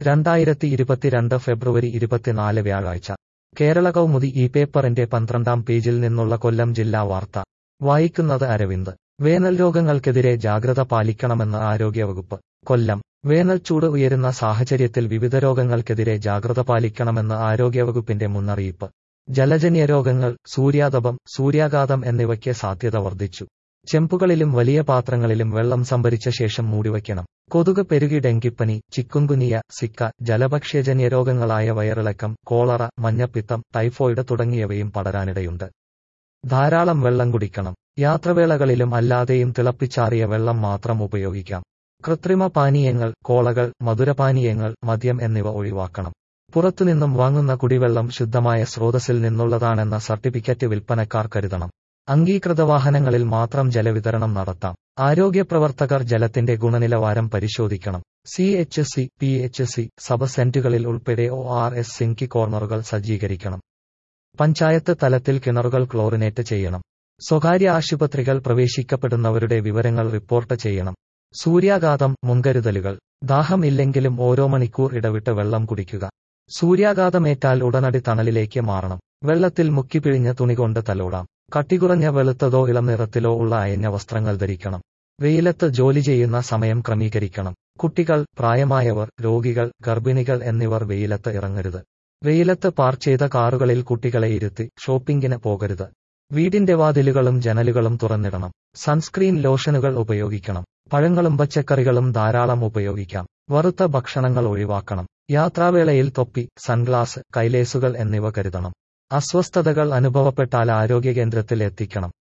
രണ്ടായിരത്തി ഇരുപത്തിരണ്ട് ഫെബ്രുവരി ഇരുപത്തിനാല് വ്യാഴാഴ്ച കേരള കൗമുദി ഈ പേപ്പറിന്റെ പന്ത്രണ്ടാം പേജിൽ നിന്നുള്ള കൊല്ലം ജില്ലാ വാർത്ത വായിക്കുന്നത് അരവിന്ദ് വേനൽ രോഗങ്ങൾക്കെതിരെ ജാഗ്രത പാലിക്കണമെന്ന് ആരോഗ്യവകുപ്പ് കൊല്ലം വേനൽച്ചൂട് ഉയരുന്ന സാഹചര്യത്തിൽ വിവിധ രോഗങ്ങൾക്കെതിരെ ജാഗ്രത പാലിക്കണമെന്ന് ആരോഗ്യവകുപ്പിന്റെ മുന്നറിയിപ്പ് ജലജന്യ രോഗങ്ങൾ സൂര്യാതപം സൂര്യാഘാതം എന്നിവയ്ക്ക് സാധ്യത വർദ്ധിച്ചു ചെമ്പുകളിലും വലിയ പാത്രങ്ങളിലും വെള്ളം സംഭരിച്ച ശേഷം മൂടിവയ്ക്കണം കൊതുക് പെരുകി ഡെങ്കിപ്പനി ചിക്കുൻകുനിയ സിക്ക ജലഭക്ഷ്യജന്യ രോഗങ്ങളായ വയറിളക്കം കോളറ മഞ്ഞപ്പിത്തം ടൈഫോയിഡ് തുടങ്ങിയവയും പടരാനിടയുണ്ട് ധാരാളം വെള്ളം കുടിക്കണം യാത്രവേളകളിലും അല്ലാതെയും തിളപ്പിച്ചാറിയ വെള്ളം മാത്രം ഉപയോഗിക്കാം കൃത്രിമ പാനീയങ്ങൾ കോളകൾ മധുരപാനീയങ്ങൾ മദ്യം എന്നിവ ഒഴിവാക്കണം പുറത്തുനിന്നും വാങ്ങുന്ന കുടിവെള്ളം ശുദ്ധമായ സ്രോതസ്സിൽ നിന്നുള്ളതാണെന്ന സർട്ടിഫിക്കറ്റ് വിൽപ്പനക്കാർ കരുതണം അംഗീകൃത വാഹനങ്ങളിൽ മാത്രം ജലവിതരണം നടത്താം ആരോഗ്യപ്രവർത്തകർ ജലത്തിന്റെ ഗുണനിലവാരം പരിശോധിക്കണം C H C P H C sub സെന്റുകളിൽ ഉൾപ്പെടെ ഒ ആർ എസ് സിങ്കി കോർണറുകൾ സജ്ജീകരിക്കണം പഞ്ചായത്ത് തലത്തിൽ കിണറുകൾ ക്ലോറിനേറ്റ് ചെയ്യണം സ്വകാര്യ ആശുപത്രികൾ പ്രവേശിക്കപ്പെടുന്നവരുടെ വിവരങ്ങൾ റിപ്പോർട്ട് ചെയ്യണം സൂര്യാഘാതം മുൻകരുതലുകൾ ദാഹം ഇല്ലെങ്കിലും ഓരോ മണിക്കൂർ ഇടവിട്ട് വെള്ളം കുടിക്കുക സൂര്യാഘാതമേറ്റാൽ ഉടനടി തണലിലേക്ക് മാറണം വെള്ളത്തിൽ മുക്കിപ്പിഴിഞ്ഞ തുണികൊണ്ട് തലോടാം കട്ടികുറഞ്ഞ വെളുത്തതോ ഇളം നിറത്തിലോ ഉള്ള അയഞ്ഞ വസ്ത്രങ്ങൾ ധരിക്കണം വെയിലത്ത് ജോലി ചെയ്യുന്ന സമയം ക്രമീകരിക്കണം കുട്ടികൾ പ്രായമായവർ രോഗികൾ ഗർഭിണികൾ എന്നിവർ വെയിലത്ത് ഇറങ്ങരുത് വെയിലത്ത് പാർക്ക് ചെയ്ത കാറുകളിൽ കുട്ടികളെ ഇരുത്തി ഷോപ്പിംഗിന് പോകരുത് വീടിന്റെ വാതിലുകളും ജനലുകളും തുറന്നിടണം സൺസ്ക്രീൻ ലോഷനുകൾ ഉപയോഗിക്കണം പഴങ്ങളും പച്ചക്കറികളും ധാരാളം ഉപയോഗിക്കാം വറുത്ത ഭക്ഷണങ്ങൾ ഒഴിവാക്കണം യാത്രാവേളയിൽ തൊപ്പി സൺഗ്ലാസ് കൈലേസുകൾ എന്നിവ കരുതണം അസ്വസ്ഥതകൾ അനുഭവപ്പെട്ടാൽ ആരോഗ്യ കേന്ദ്രത്തിൽ എത്തിക്കണം